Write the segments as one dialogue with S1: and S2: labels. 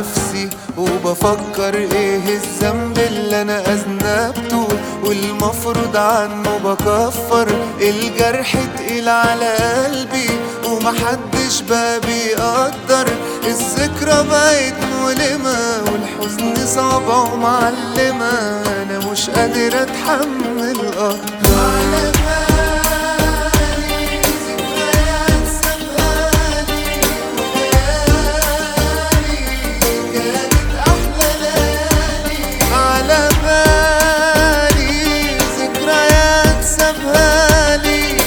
S1: نفسي وبفكر ايه الذنب اللي انا اذنبته والمفروض عنه بكفر الجرح تقيل على قلبي ومحدش بقى بيقدر الذكرى بقت مؤلمة والحزن صعبة ومعلمة انا مش قادر اتحمل اكتر على بالي ذكريات سابقالي كانت أحلى ليالي على بالي ذكريات سابهالي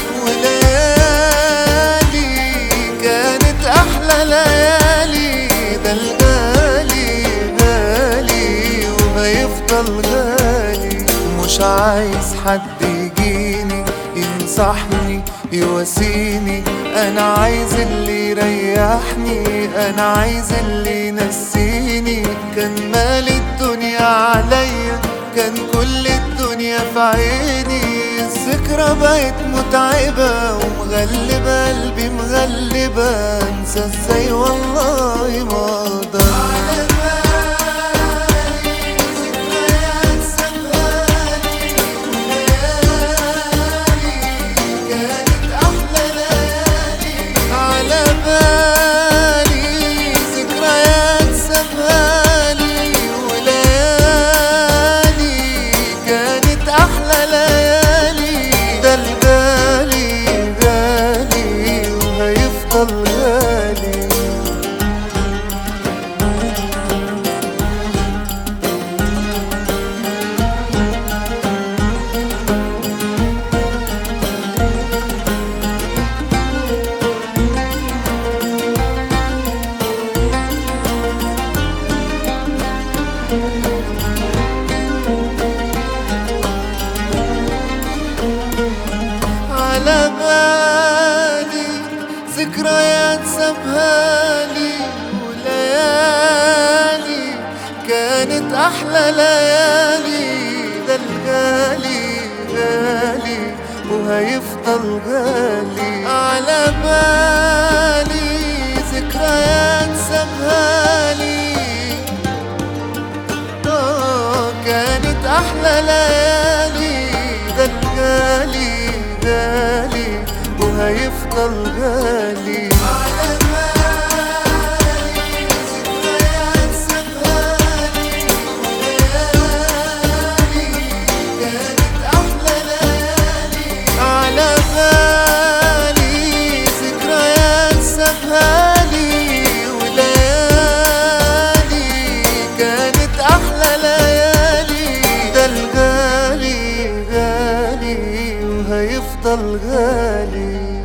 S1: وليالي كانت أحلى ليالي ده الغالي غالي وهيفضل غالي مش عايز حد يجيني ينصحني يواسيني انا عايز اللي يريحني انا عايز اللي ينسيني كان مال الدنيا عليا كان كل الدنيا في عيني الذكرى بقت متعبة ومغلبة قلبي مغلبة انسى ازاي والله ما اقدر على بالي ذكريات سابقالي كانت أحلى ليالي على بالي ذكريات سابهالي وليالي كانت أحلى ليالي ده الغالي غالي وهيفضل غالي على بالي ذكريات سابهالي وليالي كانت أحلى ليالي ده الغالي غالي وهيفضل غالي على بالي ذكريات سابهالي آه كانت أحلى ليالي ده الغالي غالي وهيفضل غالي على بالي ذكريات سابهالي وليالي كانت أحلى ليالي على بالي ذكريات سابهالي وليالي كانت أحلى ليالي ده الغالي غالي وهيفضل غالي